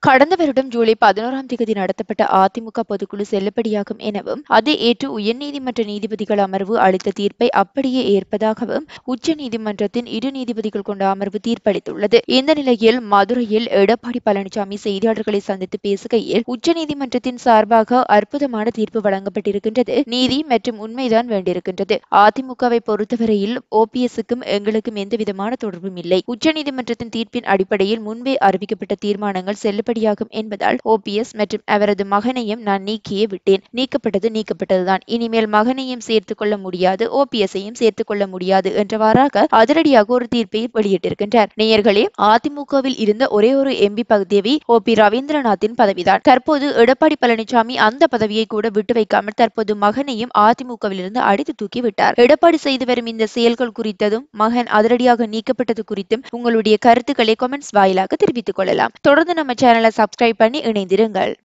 கடந்த வருடம் ஜூலை பதினோராம் தேதி நடத்தப்பட்ட அதிமுக பொதுக்குழு செல்லுபடியாகும் எனவும் அதை ஏற்று உயர்நீதிமன்ற நீதிபதிகள் அமர்வு அளித்த தீர்ப்பை அப்படியே ஏற்பதாகவும் உச்ச நீதிமன்றத்தின் இரு நீதிபதிகள் கொண்ட அமர்வு தீர்ப்பளித்துள்ளது இந்த நிலையில் மதுரையில் எடப்பாடி பழனிசாமி செய்தியாளர்களை சந்தித்து பேசுகையில் உச்ச நீதிமன்றத்தின் சார்பாக அற்புதமான தீர்ப்பு வழங்கப்பட்டிருக்கின்றது நீதி மற்றும் உண்மைதான் வேண்டியிருக்கின்றது அதிமுகவை பொறுத்தவரையில் ஓபிஎஸ்க்கும் எங்களுக்கும் எந்த விதமான தொடர்பும் இல்லை உச்ச நீதிமன்றத்தின் தீர்ப்பின் அடிப்படையில் முன்பே அறிவிக்கப்பட்ட தீர்மானங்கள் செல்லுபடியாகும் என்பதால் ஓபிஎஸ் மற்றும் அவரது மகனையும் நான் நீக்கியே விட்டேன் நீக்கப்பட்டது நீக்கப்பட்டதுதான் இனிமேல் மகனையும் சேர்த்துக் கொள்ள முடியாது ஓபிஎஸ்ஐயும் சேர்த்துக் கொள்ள முடியாது என்றவாறாக அதிரடியாக ஒரு தீர்ப்பை வெளியிட்டிருக்கின்றார் நேயர்களே அதிமுகவில் இருந்த ஒரே ஒரு எம்பி பதவி ஓ பி ரவீந்திரநாத்தின் பதவிதான் தற்போது எடப்பாடி பழனிசாமி அந்த பதவியை கூட விட்டு வைக்காமல் தற்போது மகனையும் அதிமுகவில் இருந்து அடித்து தூக்கி விட்டார் எடப்பாடி செய்து வரும் இந்த செயல்கள் குறித்ததும் மகன் அதிரடியாக நீக்கப்பட்டது குறித்தும் உங்களுடைய கருத்துக்களை கமெண்ட்ஸ் வாயிலாக தெரிவித்துக் கொள்ளலாம் தொடர்ந்து நம்ம சேனலை சப்ஸ்கிரைப் பண்ணி இணைந்திருங்கள்